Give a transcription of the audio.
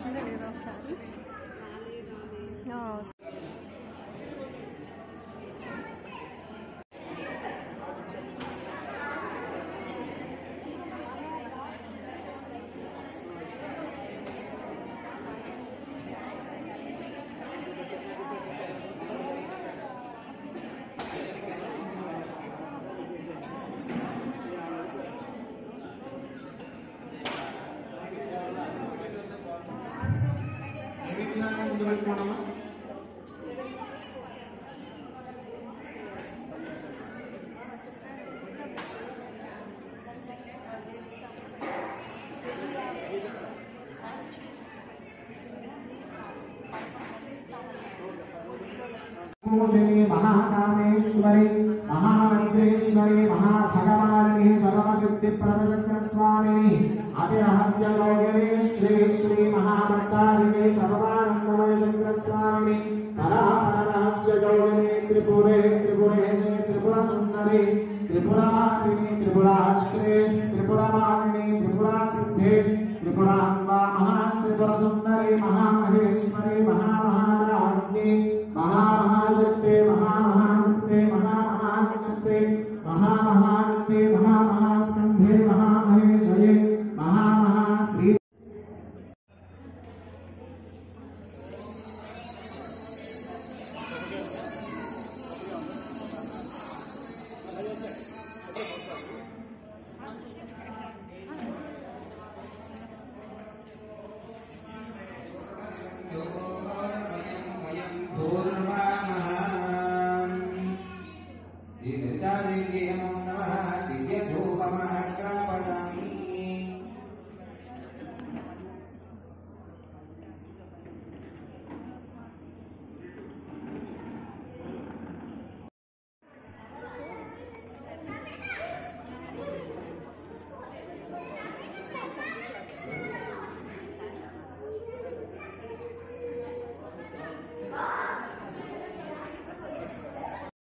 వచ్చిందో లేదో ఒకసారి ఆ, నైవేద్యాన్ని ముందు పెట్టుకోవడమా శ్రీ మహాకామేశ్వరి మహావజ్రేశ్వరి మహాభగవాని సర్వసిద్ధి ప్రదచక్ర స్వామి అతి రహస్య యోగిని శ్రీ శ్రీ మహాభక్తారిణి సర్వానందమయ చక్ర స్వామిని పరాపర రహస్య యోగిని త్రిపురే త్రిపురేశి త్రిపుర సుందరి త్రిపురవాసిని త్రిపురాశ్రే త్రిపురమాలిని త్రిపురా సిద్ధి త్రిపురాంబా మహా త్రిపుర సుందరి మహామహేశ్వరి మహామహారాజ్ఞి మహామహాశక్తి మహామహాముక్తి మహామహాముక్తి మహామహాశక్తి మహామహాస్కంధే మహామహేశ్వరి మహామహాశ్రీ పూర్వమహం ఈ లలితాదేవికి ఏమో